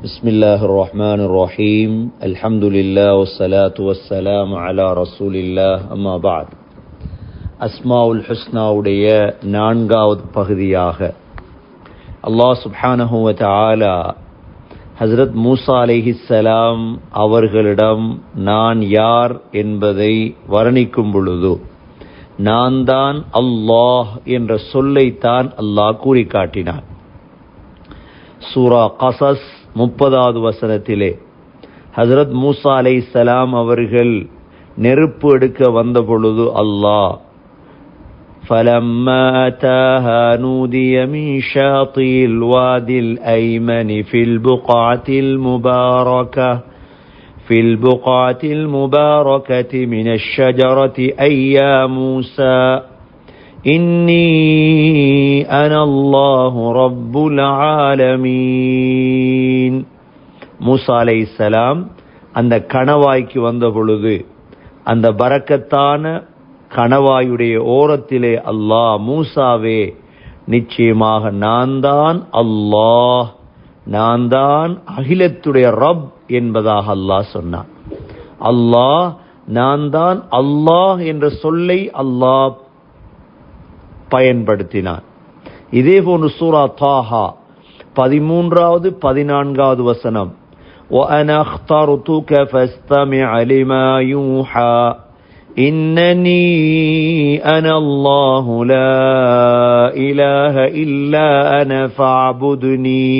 بسم الله الرحمن الرحيم الحمد لله والصلاة والسلام على رسول الله أما بعد அஸ்மாவுல் ஹுஸ்னாவுடைய நான்காவது பகுதியாக அல்லாஹ் சுப்ஹானஹு வ தஆலா ஹஸ்ரத் மூசா அலைஹிஸ்ஸலாம் அவர்களிடம் நான் யார் என்பதை வர்ணிக்கும் பொழுது நான் தான் அல்லாஹ் என்ற சொல்லைத்தான் அல்லாஹ் கூறி காட்டினான் சூரா கசஸ் முப்பதாவது வசனத்திலே ஹசரத் மூசா அலை சலாம் அவர்கள் நெருப்பு எடுக்க வந்த பொழுது அல்லாஹ் فلما أتاها نودي من شاطئ الوادي الأيمن في البقعة المباركة في البقعة المباركة من الشجرة أي يا موسى إني أنا الله رب العالمين மூசா அலை சலாம் அந்த கணவாய்க்கு வந்த பொழுது அந்த பறக்கத்தான கணவாயுடைய ஓரத்திலே அல்லாஹ் மூசாவே நிச்சயமாக நான் தான் அல்லாஹ் நான் தான் அகிலத்துடைய ரப் என்பதாக அல்லாஹ் சொன்னான் அல்லாஹ் நான் தான் அல்லாஹ் என்ற சொல்லை அல்லாஹ் பயன்படுத்தினான் இதே போன்று சூரா தாஹா பதிமூன்றாவது பதினான்காவது வசனம் وأنا اخترتك فاستمع لما يوحى إنني أنا الله لا إله إلا أنا فاعبدني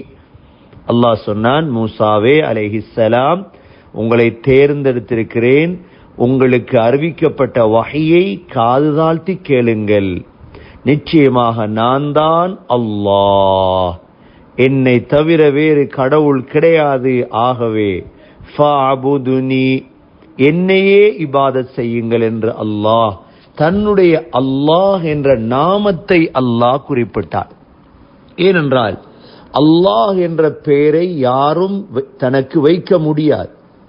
அல்லாஹ் சொன்னான் மூசாவே அலைஹிஸ்ஸலாம் உங்களை தேர்ந்தெடுத்திருக்கிறேன் உங்களுக்கு அறிவிக்கப்பட்ட வகையை காது தாழ்த்தி கேளுங்கள் நிச்சயமாக நான் தான் அல்லாஹ் என்னை தவிர வேறு கடவுள் கிடையாது ஆகவே ஃபாபுதுனி என்னையே இபாதத் செய்யுங்கள் என்று அல்லாஹ் தன்னுடைய அல்லாஹ் என்ற நாமத்தை அல்லாஹ் குறிப்பிட்டார் ஏனென்றால் அல்லாஹ் என்ற பெயரை யாரும் தனக்கு வைக்க முடியாது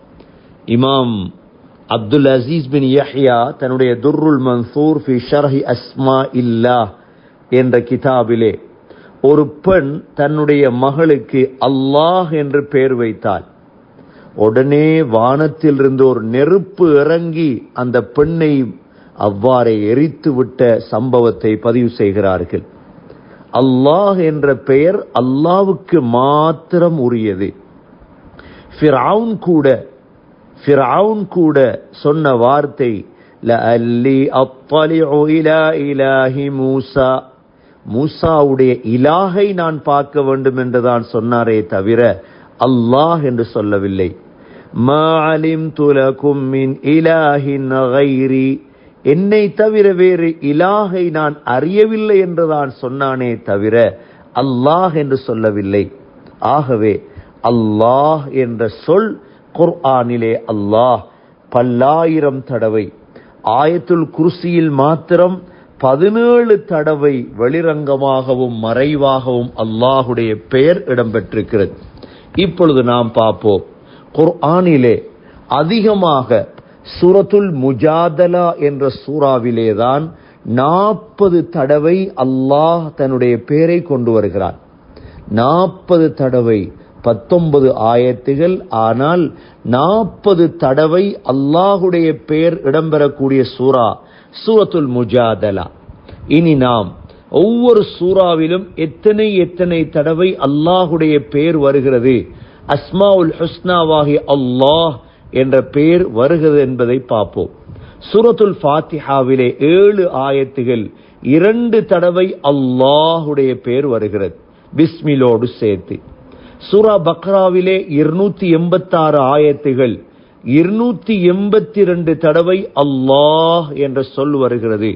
இமாம் அப்துல் அசீஸ் பின் யஹ்யா தன்னுடைய துர்ருல் மன்சூர் ஃபி ஷர்ஹி அஸ்மா இல்லா என்ற கிதாபிலே ஒரு பெண் தன்னுடைய மகளுக்கு அல்லாஹ் என்று பெயர் வைத்தாள் உடனே வானத்திலிருந்து ஒரு நெருப்பு இறங்கி அந்த பெண்ணை அவ்வாறே எரித்து விட்ட சம்பவத்தை பதிவு செய்கிறார்கள் அல்லாஹ் என்ற பெயர் அல்லாவுக்கு மாத்திரம் உரியது ஃபிரவுன் கூட ஃபிரவுன் கூட சொன்ன வார்த்தை லஅல்லி அத்தலிஉ இலா இலாஹி மூசா மூசாவுடைய இலாகை நான் பார்க்க வேண்டும் என்றுதான் சொன்னாரே தவிர அல்லாஹ் என்று சொல்லவில்லை மாலிம் துலகும் மின் இலாஹின் கைரி என்னை தவிர வேறு இலாகை நான் அறியவில்லை என்றுதான் சொன்னானே தவிர அல்லாஹ் என்று சொல்லவில்லை ஆகவே அல்லாஹ் என்ற சொல் குர்ஆனிலே அல்லாஹ் பல்லாயிரம் தடவை ஆயத்துல் குர்சியில் மாத்திரம் பதினேழு தடவை வெளிரங்கமாகவும் மறைவாகவும் அல்லாஹுடைய பெயர் இடம்பெற்றிருக்கிறது இப்பொழுது நாம் பார்ப்போம் குர்ஆனிலே அதிகமாக சூரத்துல் முஜாதலா என்ற சூறாவிலேதான் நாற்பது தடவை அல்லாஹ் தன்னுடைய பெயரை கொண்டு வருகிறார் நாற்பது தடவை பத்தொன்பது ஆயத்துகள் ஆனால் நாற்பது தடவை அல்லாஹுடைய பெயர் இடம்பெறக்கூடிய சூறா சூரத்துல் முஜாதலா இனி நாம் ஒவ்வொரு சூறாவிலும் எத்தனை எத்தனை தடவை அல்லாஹுடைய பெயர் வருகிறது அஸ்மாவுல் ஹுஸ்னாவாகி அல்லாஹ் என்ற பெயர் வருகிறது என்பதை பார்ப்போம் சூரத்துல் ஃபாத்திஹாவிலே ஏழு ஆயத்துகள் இரண்டு தடவை அல்லாஹுடைய பெயர் வருகிறது பிஸ்மிலோடு சேர்த்து சூரா பக்ராவிலே இருநூத்தி எண்பத்தி ஆறு ஆயத்துகள் இருநூத்தி எண்பத்தி ரெண்டு தடவை அல்லாஹ் என்ற சொல் வருகிறது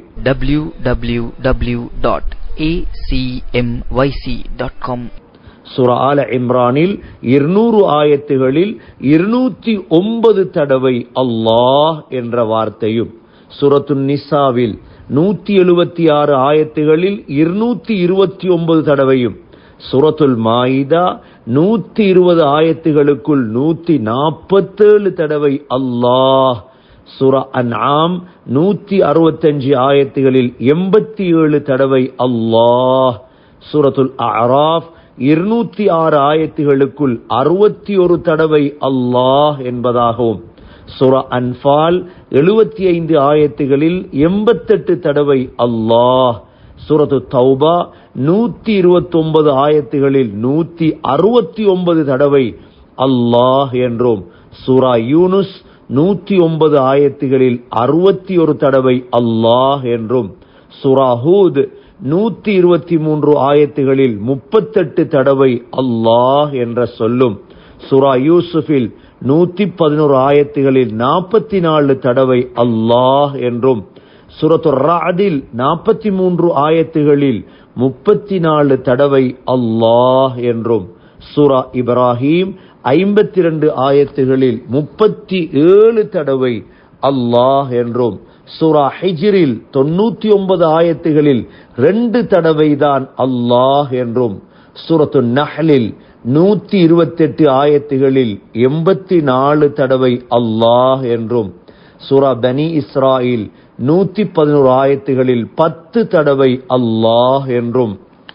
www.acmyc.com சுரா ஆல இம்ரானில் இருநூறு ஆயத்துகளில் இருநூத்தி ஒன்பது தடவை அல்லாஹ் என்ற வார்த்தையும் சுரத்து நிசாவில் நூத்தி எழுபத்தி ஆறு ஆயத்துகளில் இருநூத்தி இருபத்தி ஒன்பது தடவையும் சுரத்துல் மாயிதா நூத்தி இருபது ஆயத்துகளுக்குள் நூத்தி நாற்பத்தேழு தடவை அல்லாஹ் சுர அன்ஆம் நூத்தி அறுபத்தஞ்சு ஆயத்துகளில் எண்பத்தி ஏழு தடவை அல்லாஹ் சூரத்துல் அராஃப் இருநூத்தி ஆறு ஆயத்துகளுக்குள் அறுபத்தி ஒரு தடவை அல்லாஹ் என்பதாகவும் சுரா அன்பால் எழுபத்தி ஐந்து ஆயத்துகளில் எண்பத்தெட்டு தடவை அல்லாஹ் சூரத்து தௌபா நூத்தி இருபத்தி ஒன்பது ஆயத்துகளில் நூத்தி அறுபத்தி ஒன்பது தடவை அல்லாஹ் என்றும் சூரா யூனுஸ் நூத்தி ஒன்பது ஆயத்துகளில் அறுபத்தி ஒரு தடவை அல்லாஹ் என்றும் சூரா ஹூத் நூத்தி இருபத்தி மூன்று ஆயத்துகளில் முப்பத்தெட்டு தடவை அல்லாஹ் என்ற சொல்லும் சுரா யூசுஃபில் நூத்தி பதினோரு ஆயத்துகளில் நாற்பத்தி நாலு தடவை அல்லாஹ் என்றும் சுரத்து ராதில் நாற்பத்தி மூன்று ஆயத்துகளில் முப்பத்தி நாலு தடவை அல்லாஹ் என்றும் சூரா இப்ராஹிம் ஐம்பத்தி ரெண்டு ஆயத்துகளில் முப்பத்தி ஏழு தடவை அல்லாஹ் என்றும் சூரா ஹிஜிரில் தொண்ணூத்தி ஒன்பது ஆயத்துகளில் ரெண்டு தடவை தான் அல்லாஹ் என்றும் சூரத்து நஹலில் நூத்தி இருபத்தி எட்டு ஆயத்துகளில் எண்பத்தி நாலு தடவை அல்லாஹ் என்றும் சூரா பனி இஸ்ராயில் நூத்தி பதினோரு ஆயத்துகளில் பத்து தடவை அல்லாஹ் என்றும்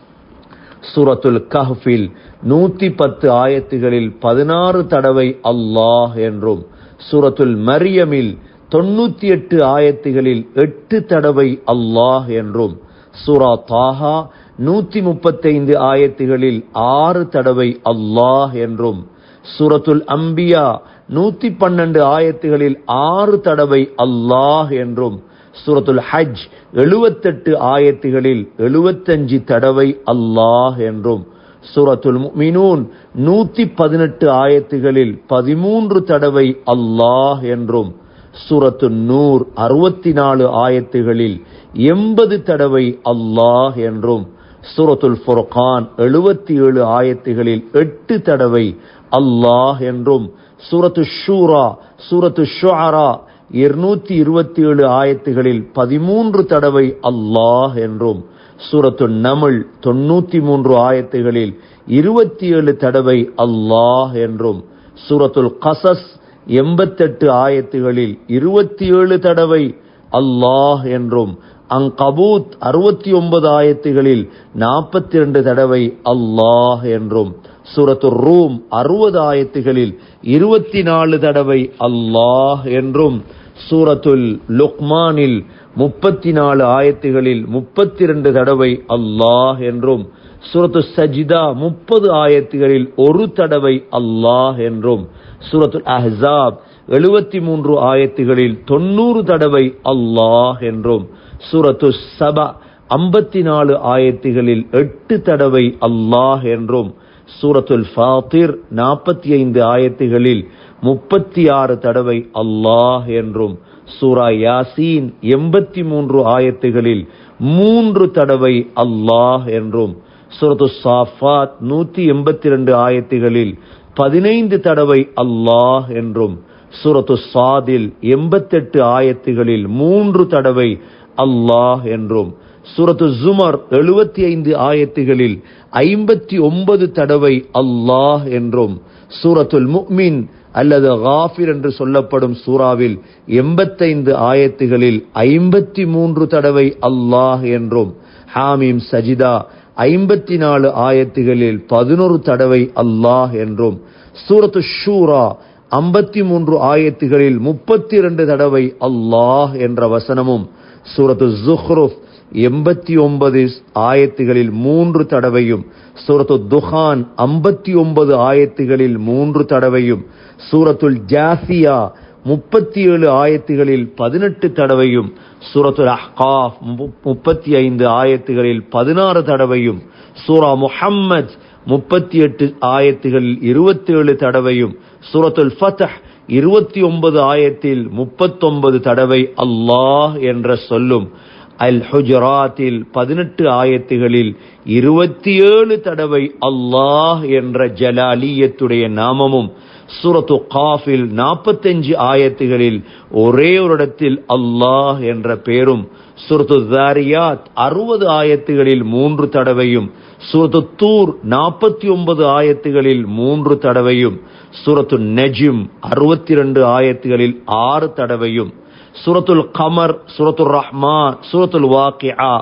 சூரத்துல் கஹ்ஃபில் நூத்தி பத்து ஆயத்துகளில் பதினாறு தடவை அல்லாஹ் என்றும் சூரத்துல் மரியமில் தொண்ணூத்தி எட்டு ஆயத்துகளில் எட்டு தடவை அல்லாஹ் என்றும் சூரா தாஹா நூத்தி முப்பத்தைந்து ஆயத்துகளில் ஆறு தடவை அல்லாஹ் என்றும் சூரத்துல் அம்பியா நூத்தி பன்னெண்டு ஆயத்துகளில் ஆறு தடவை அல்லாஹ் என்றும் சூரத்துல் ஹஜ் எழுபத்தெட்டு ஆயத்துகளில் எழுபத்தஞ்சு தடவை அல்லாஹ் என்றும் சூரத்துல் மினூன் நூத்தி பதினெட்டு ஆயத்துகளில் பதிமூன்று தடவை அல்லாஹ் என்றும் சூரத்து நூர் அறுபத்தி நாலு ஆயத்துகளில் எண்பது தடவை அல்லாஹ் என்றும் சூரத்துல் ஃபுர்கான் எழுபத்தி ஏழு ஆயத்துகளில் எட்டு தடவை அல்லாஹ் என்றும் சூரத்து ஷூரா சூரத்து ஷுஆரா இருநூத்தி இருபத்தி ஏழு ஆயத்துகளில் பதிமூன்று தடவை அல்லாஹ் என்றும் சூரத்து நமிழ் தொண்ணூத்தி மூன்று ஆயத்துகளில் இருபத்தி ஏழு தடவை அல்லாஹ் என்றும் சூரத்துல் கசஸ் எண்பத்தெட்டு ஆயத்துகளில் இருபத்தி ஏழு தடவை அல்லாஹ் என்றும் அங்கபூத் அறுபத்தி ஒன்பது ஆயத்துகளில் நாற்பத்தி இரண்டு தடவை அல்லாஹ் என்றும் சூரத்து ரூம் அறுபது ஆயத்துகளில் இருபத்தி நாலு தடவை அல்லாஹ் என்றும் சூரத்துல் லுக்மானில் முப்பத்தி நாலு ஆயத்துகளில் முப்பத்தி இரண்டு தடவை அல்லாஹ் என்றும் சூரத்து சஜிதா முப்பது ஆயத்துகளில் ஒரு தடவை அல்லாஹ் என்றும் சூரத்துல் அஹ்சாப் எழுபத்தி மூன்று ஆயத்துகளில் தொண்ணூறு தடவை அல்லாஹ் என்றும் சூரத்து சபா ஐம்பத்தி நாலு ஆயத்துகளில் எட்டு தடவை அல்லாஹ் என்றும் சூரத்துல் ஃபாத்திர் நாற்பத்தி ஐந்து ஆயத்துகளில் முப்பத்தி ஆறு தடவை அல்லாஹ் என்றும் சூரா யாசீன் எண்பத்தி மூன்று ஆயத்துகளில் மூன்று தடவை அல்லாஹ் என்றும் சூரத்து சாஃபாத் நூத்தி எண்பத்தி ரெண்டு ஆயத்துகளில் பதினைந்து தடவை அல்லாஹ் என்றும் சூரத்து சாதில் எண்பத்தெட்டு ஆயத்துகளில் மூன்று தடவை அல்லாஹ் என்றும் சூரத்து ஜுமர் எழுபத்தி ஐந்து ஆயத்துகளில் ஐம்பத்தி ஒன்பது தடவை அல்லாஹ் என்றும் சூரத்துல் முக்மின் அல்லது காஃபிர் என்று சொல்லப்படும் சூறாவில் எண்பத்தைந்து ஆயத்துகளில் ஐம்பத்தி மூன்று தடவை அல்லாஹ் என்றும் ஹாமீம் சஜிதா ஐம்பத்தி நாலு ஆயத்துகளில் பதினொரு தடவை அல்லாஹ் என்றும் சூரத்து ஷூரா ஐம்பத்தி மூன்று ஆயத்துகளில் முப்பத்தி இரண்டு தடவை அல்லாஹ் என்ற வசனமும் சூரத்து ஜுஹ்ருஃப் எண்பத்தி ஒன்பது ஆயத்துகளில் மூன்று தடவையும் சூரத்து துஹான் ஐம்பத்தி ஒன்பது ஆயத்துகளில் மூன்று தடவையும் சூரத்துல் ஜாசியா முப்பத்தி ஏழு ஆயத்துகளில் பதினெட்டு தடவையும் சூரத்துல் அஹ்காஃப் முப்பத்தி ஐந்து ஆயத்துகளில் பதினாறு தடவையும் சூரா முஹம்மத் முப்பத்தி எட்டு ஆயத்துகளில் இருபத்தி ஏழு தடவையும் சூரத்துல் ஃபதஹ் இருபத்தி ஒன்பது ஆயத்தில் முப்பத்தொன்பது தடவை அல்லாஹ் என்ற சொல்லும் அல் ஹுஜராத்தில் பதினெட்டு ஆயத்துகளில் இருபத்தி ஏழு தடவை அல்லாஹ் என்ற ஜலாலியத்துடைய நாமமும் சூரத்து காஃபில் நாற்பத்தஞ்சு ஆயத்துகளில் ஒரே ஒரு இடத்தில் அல்லாஹ் என்ற பேரும் சூரத்து தாரியாத் அறுபது ஆயத்துகளில் மூன்று தடவையும் சூரத்து தூர் நாற்பத்தி ஒன்பது ஆயத்துகளில் மூன்று தடவையும் சூரத்து நெஜிம் அறுபத்தி ரெண்டு ஆயத்துகளில் ஆறு தடவையும் சூரத்துல் கமர் சூரத்துல் ரஹ்மான் சூரத்துல் வாக்கியா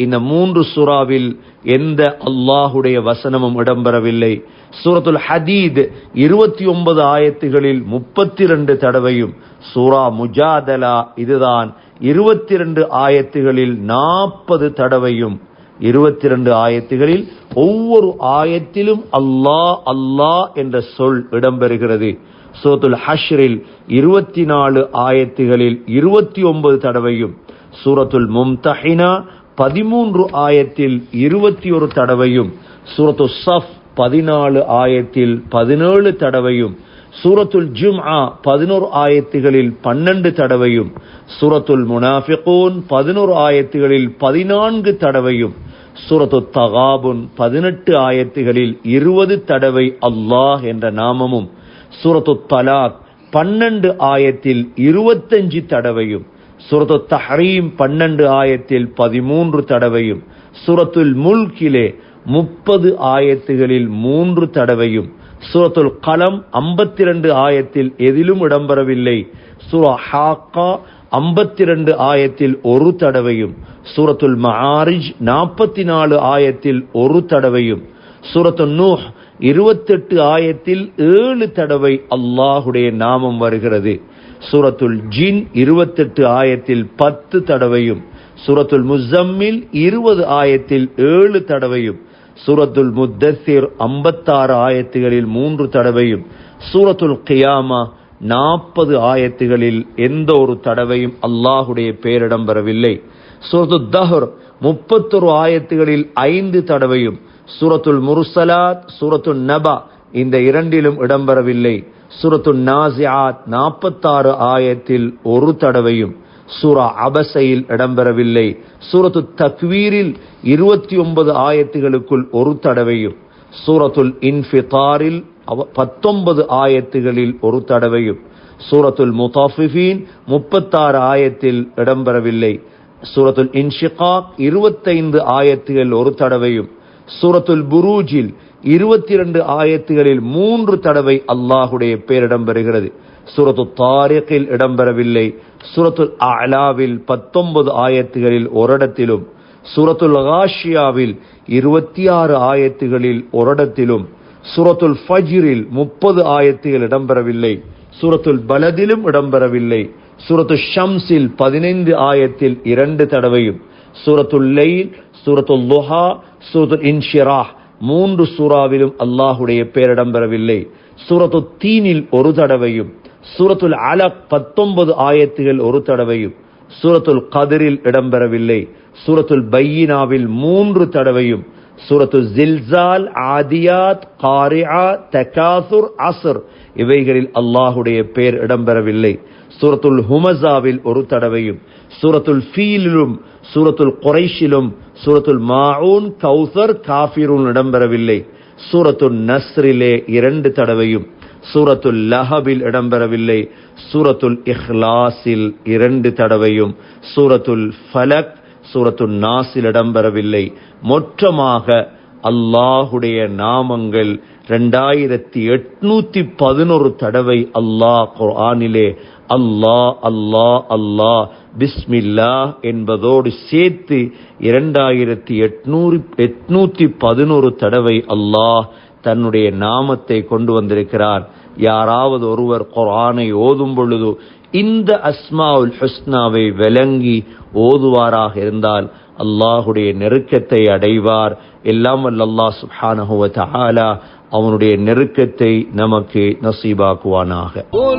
இந்த மூன்று சூறாவில் எந்த அல்லாஹுடைய வசனமும் இடம்பெறவில்லை சூரத்துல் ஹதீத் இருபத்தி ஒன்பது ஆயத்துகளில் முப்பத்தி ரெண்டு தடவையும் சூரா முஜாதலா இதுதான் இருபத்தி ரெண்டு ஆயத்துகளில் நாற்பது தடவையும் இருபத்தி ரெண்டு ஆயத்துகளில் ஒவ்வொரு ஆயத்திலும் அல்லாஹ் அல்லாஹ் என்ற சொல் இடம்பெறுகிறது சூரத்துல் ஹஷ்ரில் இருபத்தி நாலு ஆயத்துகளில் இருபத்தி ஒன்பது தடவையும் சூரத்துல் மும்தஹினா பதிமூன்று ஆயத்தில் இருபத்தி ஒரு தடவையும் சூரத்து சஃப் பதினாலு ஆயத்தில் பதினேழு தடவையும் சூரத்துல் ஜும்ஆ பதினோரு ஆயத்துகளில் பன்னெண்டு தடவையும் சூரத்துல் முனாஃபிகூன் பதினோரு ஆயத்துகளில் பதினான்கு தடவையும் சூரத்து தகாபுன் பதினெட்டு ஆயத்துகளில் இருபது தடவை அல்லாஹ் என்ற நாமமும் சூரத்து தலாக் பன்னெண்டு ஆயத்தில் இருபத்தஞ்சு தடவையும் சூரத்து தஹரீம் பன்னெண்டு ஆயத்தில் பதிமூன்று தடவையும் சூரத்துல் முல்கிலே முப்பது ஆயத்துகளில் மூன்று தடவையும் சூரத்துல் கலம் ஐம்பத்தி ரெண்டு ஆயத்தில் எதிலும் இடம்பெறவில்லை சூரா ஹாக்கா ஐம்பத்தி ரெண்டு ஆயத்தில் ஒரு தடவையும் சூரத்துல் மஆரிஜ் நாற்பத்தி நாலு ஆயத்தில் ஒரு தடவையும் சூரத்து நூஹ் இருபத்தெட்டு ஆயத்தில் ஏழு தடவை அல்லாஹுடைய நாமம் வருகிறது சூரத்துல் ஜின் இருபத்தெட்டு ஆயத்தில் பத்து தடவையும் சூரத்துல் முசம்மில் இருபது ஆயத்தில் ஏழு தடவையும் சூரத்துல் முத்தசிர் ஐம்பத்தாறு ஆயத்துகளில் மூன்று தடவையும் சூரத்துல் கியாமா நாற்பது ஆயத்துகளில் எந்த ஒரு தடவையும் அல்லாஹுடைய பேரிடம் பெறவில்லை சூரத்து தஹர் முப்பத்தொரு ஆயத்துகளில் ஐந்து தடவையும் சூரத்துல் முர்சலாத் சூரத்துல் நபா இந்த இரண்டிலும் இடம்பெறவில்லை சூரத்து நாசியாத் நாற்பத்தாறு ஆயத்தில் ஒரு தடவையும் சூரா அபசையில் இடம்பெறவில்லை சூரத்து தக்வீரில் இருபத்தி ஒன்பது ஆயத்துகளுக்குள் ஒரு தடவையும் சூரத்துல் இன்ஃபிதாரில் பத்தொன்பது ஆயத்துகளில் ஒரு தடவையும் சூரத்துல் முதாஃபிஃபீன் முப்பத்தாறு ஆயத்தில் இடம்பெறவில்லை சூரத்துல் இன்ஷிகாக் இருபத்தைந்து ஆயத்துகள் ஒரு தடவையும் சூரத்துல் புரூஜில் இருபத்தி இரண்டு ஆயத்துகளில் மூன்று தடவை அல்லாஹுடைய பேரிடம் பெறுகிறது சூரத்து தாரிக்கில் இடம்பெறவில்லை சூரத்துல் அலாவில் பத்தொன்பது ஆயத்துகளில் ஒரு இடத்திலும் சூரத்துல் காஷியாவில் இருபத்தி ஆறு ஆயத்துகளில் ஒரு இடத்திலும் சூரத்துல் ஃபஜ்ரில் முப்பது ஆயத்துகள் இடம்பெறவில்லை சூரத்துல் பலதிலும் இடம்பெறவில்லை சூரத்து ஷம்ஸில் பதினைந்து ஆயத்தில் இரண்டு தடவையும் சூரத்துல் லைல் சூரத்துல் லுஹா சூரத்துல் இன்ஷிராஹ் மூன்று சூறாவிலும் அல்லாஹுடைய பேரிடம் பெறவில்லை சூரத்து தீனில் ஒரு தடவையும் சூரத்துல் அலக் பத்தொன்பது ஆயத்துகள் ஒரு தடவையும் சூரத்துல் கதிரில் இடம்பெறவில்லை சூரத்துல் பையினாவில் மூன்று தடவையும் சூரத்து ஜில்சால் ஆதியாத் காரியா தகாசுர் அசர் இவைகளில் அல்லாஹுடைய பேர் இடம்பெறவில்லை சூரத்துல் ஹுமசாவில் ஒரு தடவையும் சூரத்துல் ஃபீலிலும் சூரத்துல் குறைஷிலும் சூரத்துல் மாஊன் கௌசர் காஃபிரூன் இடம்பெறவில்லை சூரத்துல் நஸ்ரிலே இரண்டு தடவையும் சூரத்துல் லஹபில் இடம்பெறவில்லை சூரத்துல் இஹ்லாஸில் இரண்டு தடவையும் சூரத்துல் ஃபலக் சூரத்துல் நாஸில் இடம்பெறவில்லை மொற்றமாக அல்லாஹுடைய நாமங்கள் ரெண்டாயிரத்தி எட்நூத்தி பதினொரு தடவை அல்லாஹ் குர்ஆனிலே அல்லாஹ் அல்லாஹ் அல்லாஹ் பிஸ்மில்லா என்பதோடு சேர்த்து இரண்டாயிரத்தி எட்நூறு எட்நூத்தி பதினோரு தடவை அல்லாஹ் தன்னுடைய நாமத்தை கொண்டு வந்திருக்கிறார் யாராவது ஒருவர் குர்ஆனை ஓதும் பொழுது இந்த அஸ்மாவுல் ஹுஸ்னாவை விளங்கி ஓதுவாராக இருந்தால் அல்லாஹுடைய நெருக்கத்தை அடைவார் எல்லாம் வல்ல அல்லாஹ் சுப்ஹானஹு வ தஆலா அவனுடைய நெருக்கத்தை நமக்கு நசீபாக்குவானாக قل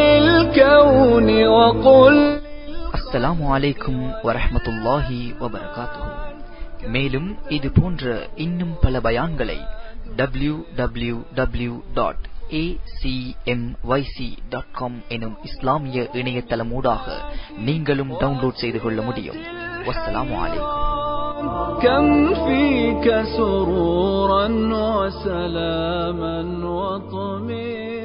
للكون وقل அஸ்ஸலாமு அலைக்கும் வரஹ்மத்துல்லாஹி வபரகாத்துஹு மேலும் இது போன்ற இன்னும் பல பயான்களை W W W dot dot com எனும் இஸ்லாமிய இணையதளமூடாக நீங்களும் டவுன்லோட் செய்து கொள்ள முடியும் வஸ்ஸலாமு அலைக்கும் كم فيك سرورا وسلاما وطمئنا